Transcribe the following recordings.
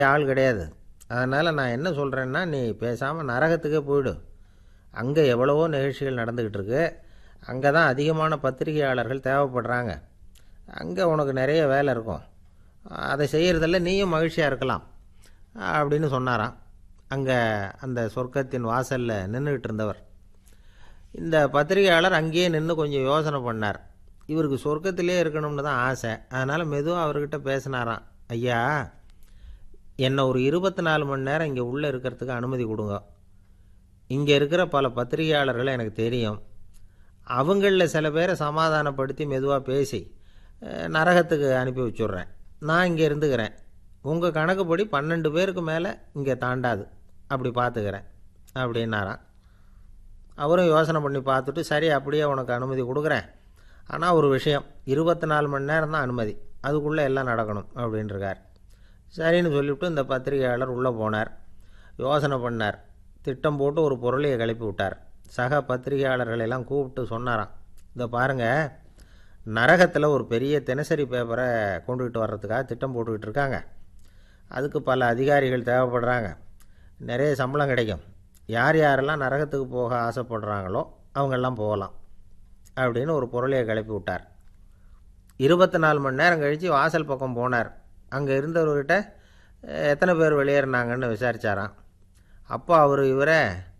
ஆள் கிடையாது அதனால் நான் என்ன சொல்கிறேன்னா நீ பேசாமல் நரகத்துக்கே போயிடு அங்கே எவ்வளவோ நிகழ்ச்சிகள் நடந்துக்கிட்டு இருக்கு அங்கே தான் அதிகமான பத்திரிகையாளர்கள் தேவைப்படுறாங்க அங்கே உனக்கு நிறைய வேலை இருக்கும் அதை செய்கிறதில்ல நீயும் மகிழ்ச்சியாக இருக்கலாம் அப்படின்னு சொன்னாராம் அங்கே அந்த சொர்க்கத்தின் வாசலில் நின்றுக்கிட்டு இருந்தவர் இந்த பத்திரிகையாளர் அங்கேயே நின்று கொஞ்சம் யோசனை பண்ணார் இவருக்கு சொர்க்கத்திலே இருக்கணும்னு தான் ஆசை அதனால் மெதுவாக அவர்கிட்ட பேசினாராம் ஐயா என்னை ஒரு இருபத்தி நாலு மணி நேரம் இங்கே உள்ளே இருக்கிறதுக்கு அனுமதி கொடுங்க இங்கே இருக்கிற பல பத்திரிகையாளர்களை எனக்கு தெரியும் அவங்களில் சில பேரை சமாதானப்படுத்தி மெதுவாக பேசி அஹ், நரகத்துக்கு அனுப்பி வச்சுட்றேன் நான் இங்கே இருந்துக்கிறேன் உங்கள் கணக்குப்படி பன்னெண்டு பேருக்கு மேலே இங்கே தாண்டாது அப்படி பார்த்துக்கிறேன் அப்படின்னாராம் அவரும் யோசனை பண்ணி பார்த்துட்டு சரி அப்படியே உனக்கு அனுமதி கொடுக்குறேன் ஆனால் ஒரு விஷயம் இருபத்தி நாலு மணி நேரம் தான் அனுமதி அதுக்குள்ளே எல்லாம் நடக்கணும் அப்படின்ட்டுருக்கார் சரின்னு சொல்லிவிட்டு இந்த பத்திரிகையாளர் உள்ளே போனார் யோசனை பண்ணார் திட்டம் போட்டு ஒரு பொருளையை கிளப்பி விட்டார் சக பத்திரிகையாளர்களை எல்லாம் கூப்பிட்டு சொன்னாராம் இதை பாருங்கள் நரகத்தில் ஒரு பெரிய தினசரி பேப்பரை கொண்டுகிட்டு வர்றதுக்காக திட்டம் போட்டுக்கிட்டு இருக்காங்க அதுக்கு பல அதிகாரிகள் தேவைப்படுறாங்க நிறைய சம்பளம் கிடைக்கும் யார் யாரெல்லாம் நரகத்துக்கு போக ஆசைப்படுறாங்களோ அவங்கெல்லாம் போகலாம் அப்படின்னு ஒரு பொருளையை கிளப்பி விட்டார் இருபத்தி நாலு மணி நேரம் கழித்து வாசல் பக்கம் போனார் அங்கே இருந்தவர்கிட்ட "அஹ், எத்தனை பேர் வெளியேறினாங்கன்னு விசாரிச்சாராம் அப்போ அவர் இவரை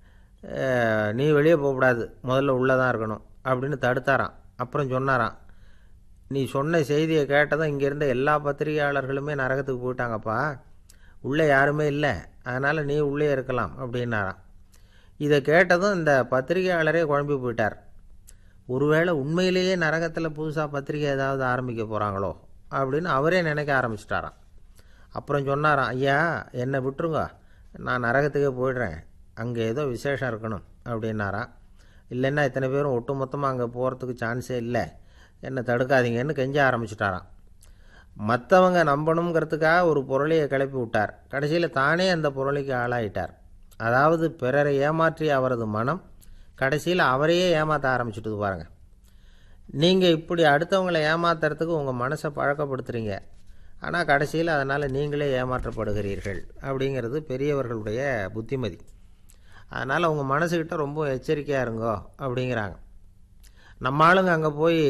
"அஹ், நீ வெளியே போகக்கூடாது முதல்ல உள்ளே தான் இருக்கணும் அப்படின்னு தடுத்தாராம் அப்புறம் சொன்னாராம் நீ சொன்ன செய்தியை கேட்டதும் இங்கே இருந்த எல்லா பத்திரிகையாளர்களுமே நரகத்துக்கு போயிட்டாங்கப்பா உள்ளே யாருமே இல்லை அதனால் நீ உள்ளே இருக்கலாம் அப்படின்னாராம் இதை கேட்டதும் இந்த பத்திரிகையாளரே குழம்பி போயிட்டார் ஒருவேளை உண்மையிலேயே நரகத்தில் புதுசாக பத்திரிகை ஏதாவது ஆரம்பிக்க போகிறாங்களோ அப்படின்னு அவரே நினைக்க ஆரம்பிச்சிட்டாராம் அப்புறம் சொன்னாராம் ஐயா என்னை விட்டுருங்க நான் நரகத்துக்கே போயிடுறேன் அங்கே ஏதோ விசேஷம் இருக்கணும் அப்படின்னாராம் இல்லைன்னா இத்தனை பேரும் ஒட்டு மொத்தமாக அங்கே போகிறதுக்கு சான்ஸே இல்லை என்னை தடுக்காதீங்கன்னு கெஞ்ச ஆரம்பிச்சிட்டாராம் மற்றவங்க நம்பணுங்கிறதுக்காக ஒரு பொருளையை கிளப்பி விட்டார் கடைசியில் தானே அந்த பொருளைக்கு ஆளாயிட்டார் அதாவது பிறரை ஏமாற்றிய அவரது மனம் கடைசியில் அவரையே ஏமாற்ற ஆரம்பிச்சுட்டு பாருங்க நீங்கள் இப்படி அடுத்தவங்களை ஏமாத்துறதுக்கு உங்கள் மனசை பழக்கப்படுத்துறீங்க ஆனால் கடைசியில் அதனால் நீங்களே ஏமாற்றப்படுகிறீர்கள் அப்படிங்கிறது பெரியவர்களுடைய புத்திமதி அதனால் உங்கள் மனசுக்கிட்ட ரொம்ப எச்சரிக்கையாக இருங்கோ அப்படிங்கிறாங்க நம்ம ஆளுங்க அங்கே போய்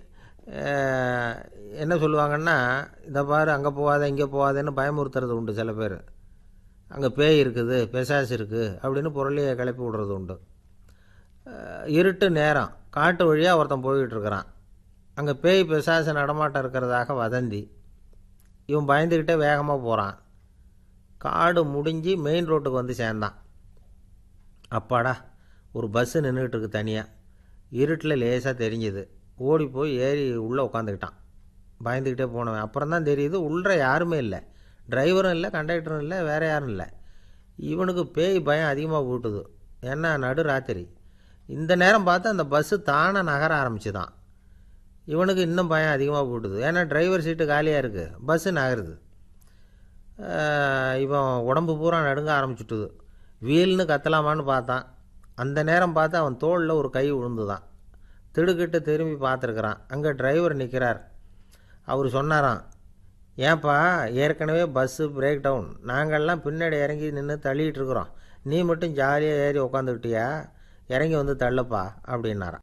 அஹ், என்ன சொல்லுவாங்கன்னா இதை பாரு அங்கே போகாத இங்கே போகாதேன்னு பயமுறுத்துறது உண்டு சில பேர் அங்கே பேய் இருக்குது பிசாசு இருக்குது அப்படின்னு பொருளையை கிளப்பி விடுறது உண்டு அஹ், இருட்டு நேரம் காட்டு வழியாக ஒருத்தன் போய்கிட்டு இருக்கிறான் அங்கே பேய் பிசாசு நடமாட்டம் இருக்கிறதாக வதந்தி இவன் பயந்துக்கிட்டே வேகமாக போகிறான் காடு முடிஞ்சு மெயின் ரோட்டுக்கு வந்து சேர்ந்தான் அப்பாடா ஒரு பஸ்ஸு நின்றுக்கிட்டு இருக்கு தனியாக இருட்டில் லேசாக தெரிஞ்சுது ஓடி போய் ஏறி உள்ளே உட்காந்துக்கிட்டான் பயந்துக்கிட்டே போனவன் அப்புறம் தான் தெரியுது உள்ள யாருமே இல்லை டிரைவரும் இல்லை கண்டக்டரும் இல்லை வேறு யாரும் இல்லை இவனுக்கு பேய் பயம் அதிகமாக போட்டுது ஏன்னா நடு ராத்திரி இந்த நேரம் பார்த்து அந்த பஸ்ஸு தானே நகர ஆரம்பிச்சுதான் இவனுக்கு இன்னும் பயம் அதிகமாக போட்டுது ஏன்னா டிரைவர் சீட்டு காலியாக இருக்குது பஸ்ஸு நகருது ஆஹ் இவன் உடம்பு பூரா நடுங்க ஆரம்பிச்சுட்டுது வீல்னு கத்தலாமான்னு பார்த்தான் அந்த நேரம் பார்த்து அவன் தோளில் ஒரு கை விழுந்துதான் திடுக்கிட்டு திரும்பி பார்த்துருக்குறான் அங்கே டிரைவர் நிற்கிறார் அவர் சொன்னாராம் ஏன்பா ஏற்கனவே பஸ்ஸு பிரேக் டவுன் நாங்கள்லாம் பின்னாடி இறங்கி நின்று தள்ளிட்டு இருக்கிறோம் நீ மட்டும் ஜாலியாக ஏறி உக்காந்துக்கிட்டியா இறங்கி வந்து தள்ளுப்பா அப்படின்னாராம்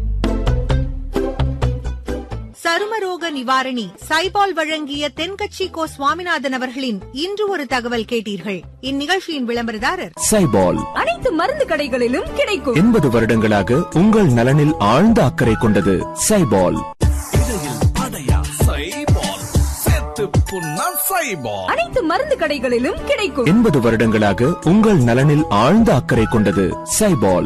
சருமரோக நிவாரணி சைபால் வழங்கிய தென்கட்சி கோ சுவாமிநாதன் அவர்களின் இன்று ஒரு தகவல் கேட்டீர்கள் இந்நிகழ்ச்சியின் விளம்பரதாரர் சைபால் அனைத்து மருந்து கடைகளிலும் கிடைக்கும் எண்பது வருடங்களாக உங்கள் நலனில் ஆழ்ந்த அக்கறை கொண்டது சைபால் அனைத்து மருந்து கடைகளிலும் கிடைக்கும் எண்பது வருடங்களாக உங்கள் நலனில் ஆழ்ந்த அக்கறை கொண்டது சைபால்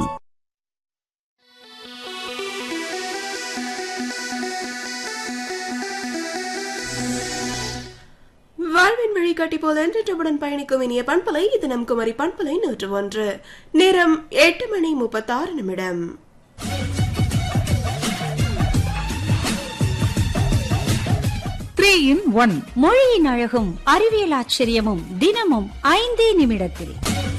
வாழ்வின் வழிகாட்டி போல என்றுடன் பயணிக்கும் இனிய பண்பலை இது நம் குமரி பண்பலை நூற்று ஒன்று நேரம் எட்டு மணி முப்பத்தாறு நிமிடம் த்ரீ இன் ஒன் மொழியின் அழகும் அறிவியல் ஆச்சரியமும் தினமும் ஐந்தே நிமிடத்தில்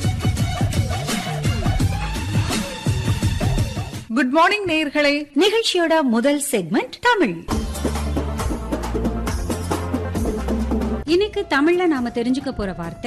குட் மார்னிங் நேயர்களே நிகழ்ச்சியோட முதல் செக்மெண்ட் தமிழ் இன்னைக்கு தமிழ்ல நாம தெரிஞ்சுக்க போற வார்த்தை